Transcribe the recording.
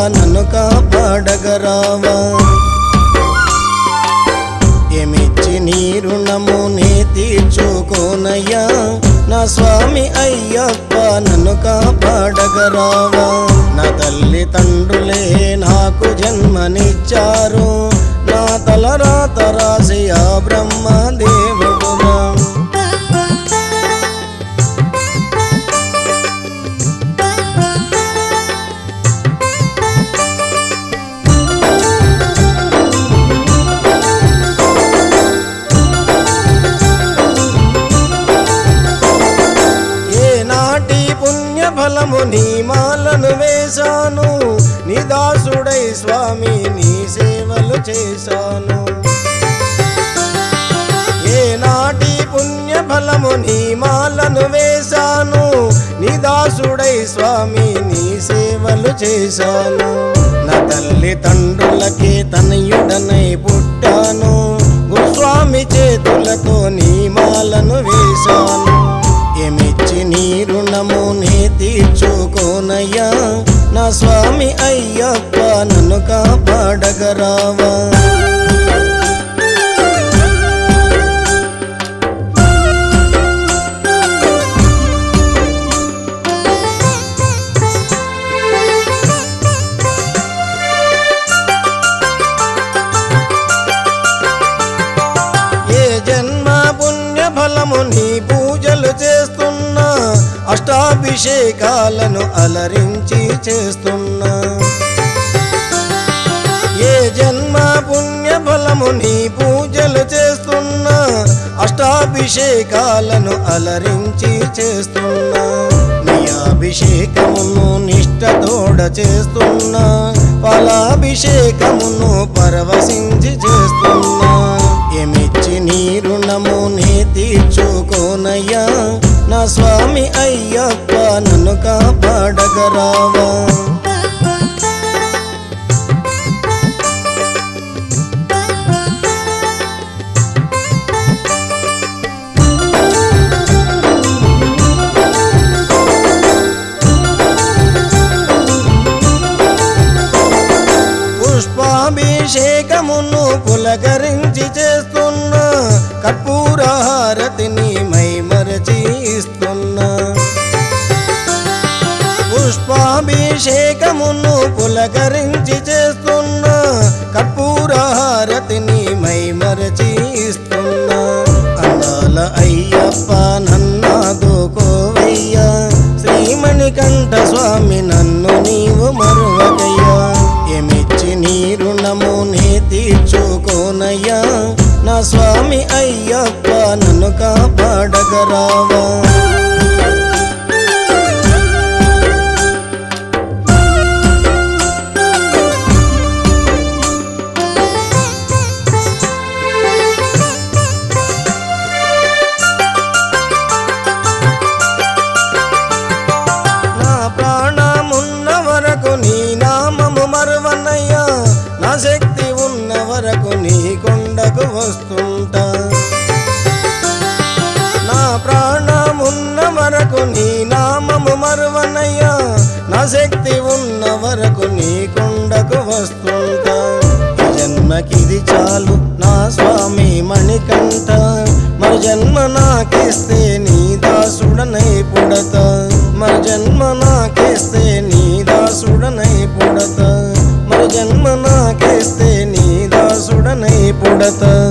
నన్ను కాపాడగరావా ఏమిచ్చి నీ రుణము నే తీర్చుకోనయ్యా నా స్వామి అయ్యప్ప నన్ను కాపాడగరావా నా తల్లి తండ్రులే నాకు జన్మనిచ్చారు నా తలరాత రాసి ఆ బ్రహ్మ దేవుడురా ఏ నాటి పుణ్య ఫలము నీ మాలను వేశాను నీ దాసుడై స్వామి నీ సేవలు చేశాను ఏ నాటి పుణ్య ఫలము నీ మాలను వేశాను నీ దాసుడై స్వామి నీ సేవలు చేశాను నా తల్లి తండ్రులకి తనయుడనై పుట్టాను గురుస్వామి చేతులతో నీ మాలను వేశాను ఏమిచ్చి నీ రుణము నే తీర్చుకోనయ్యా నా స్వామి అయ్యప్ప నన్ను కాపాడగరావా ఏ జన్మ పుణ్య ఫలము నీ పూజలు చేస్తున్నా అష్టాభిషేకాలను అలరించి చేస్తున్నా ఏ జన్మ పుణ్య ఫలము నీ పూజలు చేస్తున్నా అష్టాభిషేకాలను అలరించి చేస్తున్నా నీ అభిషేకమును నిష్టతోడ చేస్తున్నా ఫలాభిషేకమును పరవశించి చేస్తున్నా ఏమిచ్చి నీ రుణము నే తీర్చుకోనయ్యా నా స్వామి అయ్యప్ప నన్ను కాపాడగరావా పుష్పాభిషేకమును పులకరించి చేస్తున్నా కర్పూర హారతిని మైమరచి ఇస్తున్నా పుష్పాభిషేకమును పులకరించి చేస్తున్నా కర్పూర హారతిని మైమరచి ఇస్తున్నా అందాల అయ్యప్ప నన్నాదుకోవయ్యా శ్రీమణి కంఠ స్వామి నన్ను నీవు మరువకయ్యా ఏమిచ్చి నీ రుణము నే తీర్చుకోనయ్యా నా స్వామి అయ్యప్ప నన్ను కాపాడగరావా నా ప్రాణమున్న వరకు నీ నామము మరువనయ్యా నా శక్తి ఉన్న వరకు నీ కొండకు వస్తుంటా నా ప్రాణమున్న వరకు నీ నామము మరువనయ్యా నా శక్తి ఉన్న వరకు నీ కొండకు వస్తుంటా ఈ జన్మకిది చాలు నా స్వామి మణికంఠ మరి జన్మ నాకిస్తే నీ దాసుడనై పుడతా మరి జన్మ నాకిస్తే నీ దాసుడనై పుడతా మరి జన్మ నాకిస్తే నీ దాసుడనై పుడతా